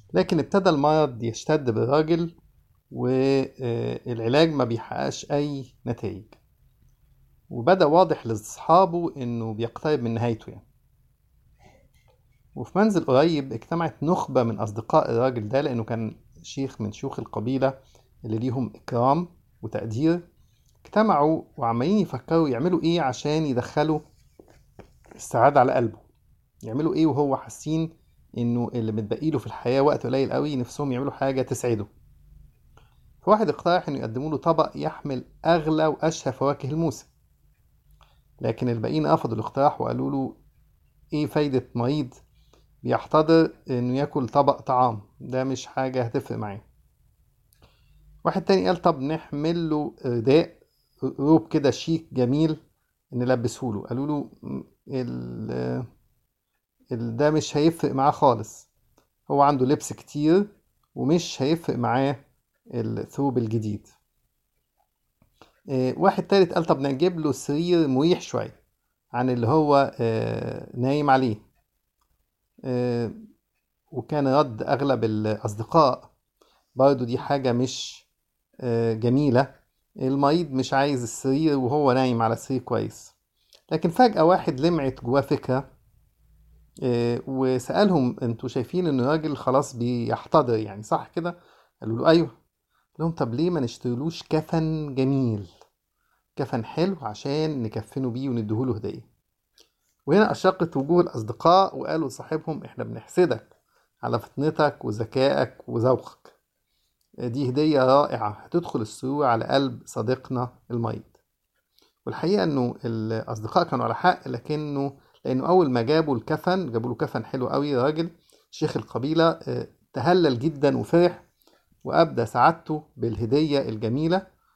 لكن ابتدى المرض يشتد بالراجل والعلاج ما بيحققش أي نتائج وبدأ واضح لأصحابه إنه بيقترب من نهايته يعني وفي منزل قريب اجتمعت نخبة من أصدقاء الراجل ده لأنه كان شيخ من شيوخ القبيلة اللي ليهم إكرام وتقدير اجتمعوا وعمالين يفكروا يعملوا إيه عشان يدخلوا السعادة على قلبه يعملوا إيه وهو حاسين إنه اللي متبقي له في الحياة وقت قليل قوي نفسهم يعملوا حاجة تسعده فواحد اقترح إنه يقدموا له طبق يحمل أغلى وأشهى فواكه الموسم لكن الباقيين رفضوا الاقتراح وقالوا له إيه فايدة مريض بيحتضر إنه ياكل طبق طعام ده مش حاجة هتفرق معاه واحد تاني قال طب نحمل له رداء روب كده شيك جميل نلبسه له قالوا له ال ال- ده مش هيفرق معاه خالص هو عنده لبس كتير ومش هيفرق معاه الثوب الجديد آه، واحد تالت قال طب نجيب له سرير مريح شوية عن اللي هو آه، نايم عليه آه، وكان رد أغلب الأصدقاء برضو دي حاجة مش آه، جميلة المريض مش عايز السرير وهو نايم على سرير كويس لكن فجأة واحد لمعت جواه فكرة آه، وسألهم انتوا شايفين ان الراجل خلاص بيحتضر يعني صح كده قالوا له ايوه قال لهم طب ليه ما نشتريلوش كفن جميل كفن حلو عشان نكفنه بيه ونديهوله هدية وهنا أشرقت وجوه الأصدقاء وقالوا لصاحبهم إحنا بنحسدك على فطنتك وذكائك وذوقك دي هدية رائعة هتدخل السرور على قلب صديقنا المريض والحقيقة إنه الأصدقاء كانوا على حق لكنه لأنه أول ما جابوا الكفن جابوا له كفن حلو قوي راجل شيخ القبيلة آه، تهلل جدا وفرح وأبدى سعادته بالهدية الجميلة